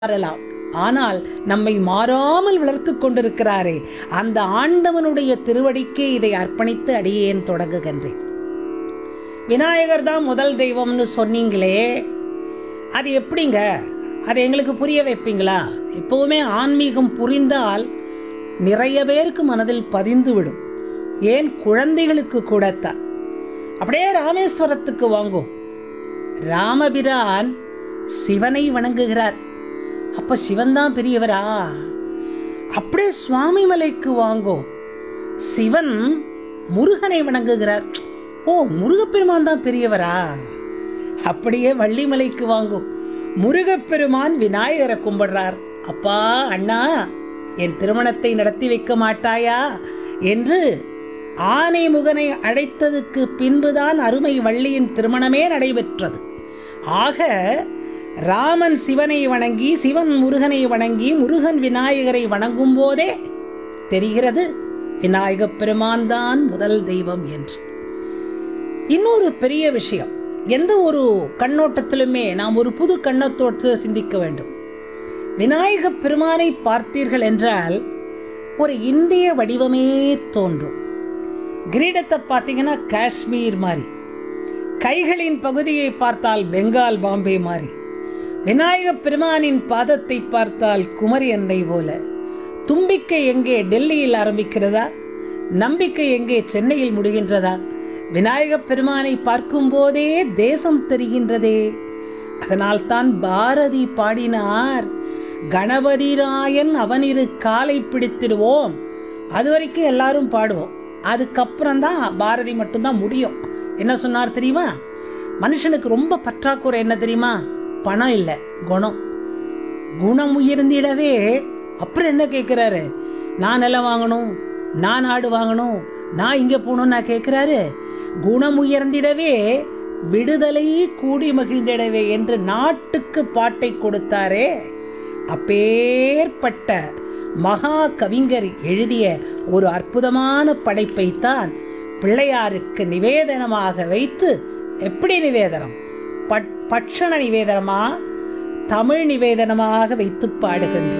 மாறலாம் ஆனால் நம்மை மாறாமல் வளர்த்து கொண்டிருக்கிறாரே அந்த ஆண்டவனுடைய திருவடிக்கே இதை அர்ப்பணித்து அடியேன் தொடங்குகின்றேன் விநாயகர் தான் முதல் தெய்வம்னு சொன்னீங்களே அது எப்படிங்க அதை எங்களுக்கு புரிய வைப்பீங்களா எப்பவுமே ஆன்மீகம் புரிந்தால் நிறைய பேருக்கு மனதில் பதிந்து விடும் ஏன் குழந்தைகளுக்கு கூடத்தான் அப்படியே ராமேஸ்வரத்துக்கு வாங்கோ ராமபிரான் சிவனை வணங்குகிறார் அப்ப சிவன் தான் பெரியவரா அப்படியே சுவாமி மலைக்கு வாங்கோ சிவன் முருகனை வணங்குகிறார் ஓ முருகப்பெருமான் தான் பெரியவரா அப்படியே வள்ளிமலைக்கு வாங்கும் முருகப்பெருமான் விநாயகரை கும்பிடுறார் அப்பா அண்ணா என் திருமணத்தை நடத்தி வைக்க மாட்டாயா என்று ஆனை முகனை அழைத்ததுக்கு பின்புதான் அருமை வள்ளியின் திருமணமே நடைபெற்றது ஆக ராமன் சிவனை வணங்கி சிவன் முருகனை வணங்கி முருகன் விநாயகரை வணங்கும் போதே தெரிகிறது விநாயகப் பெருமான் தான் முதல் தெய்வம் என்று இன்னொரு பெரிய விஷயம் எந்த ஒரு கண்ணோட்டத்திலுமே நாம் ஒரு புது கண்ணத்தோடு சிந்திக்க வேண்டும் விநாயகப் பெருமானை பார்த்தீர்கள் என்றால் ஒரு இந்திய வடிவமே தோன்றும் கிரீடத்தை பார்த்தீங்கன்னா காஷ்மீர் மாதிரி கைகளின் பகுதியை பார்த்தால் பெங்கால் பாம்பே மாதிரி விநாயகப் பெருமானின் பாதத்தை பார்த்தால் குமரி அன்னை போல தும்பிக்கை எங்கே டெல்லியில் ஆரம்பிக்கிறதா நம்பிக்கை எங்கே சென்னையில் முடிகின்றதா விநாயகப் பெருமானை பார்க்கும்போதே தேசம் தெரிகின்றதே அதனால்தான் பாரதி பாடினார் கணபதி ராயன் அவனிரு காலை பிடித்திடுவோம் அது வரைக்கும் எல்லாரும் பாடுவோம் அதுக்கப்புறம் தான் பாரதி மட்டும்தான் முடியும் என்ன சொன்னார் தெரியுமா மனுஷனுக்கு ரொம்ப பற்றாக்குறை என்ன தெரியுமா பணம் இல்லை குணம் குணம் உயர்ந்திடவே அப்புறம் என்ன கேட்குறாரு நான் நிலம் வாங்கணும் நான் நாடு வாங்கணும் நான் இங்கே போகணும்னு நான் கேட்குறாரு குணம் உயர்ந்திடவே விடுதலை கூடி மகிழ்ந்திடவே என்று நாட்டுக்கு பாட்டை கொடுத்தாரே அப்பேற்பட்ட மகா கவிஞர் எழுதிய ஒரு அற்புதமான படைப்பைத்தான் பிள்ளையாருக்கு நிவேதனமாக வைத்து எப்படி நிவேதனம் பட் பட்சண நிவேதனமா தமிழ் நிவேதனமாக வைத்து பாடுகின்றோம்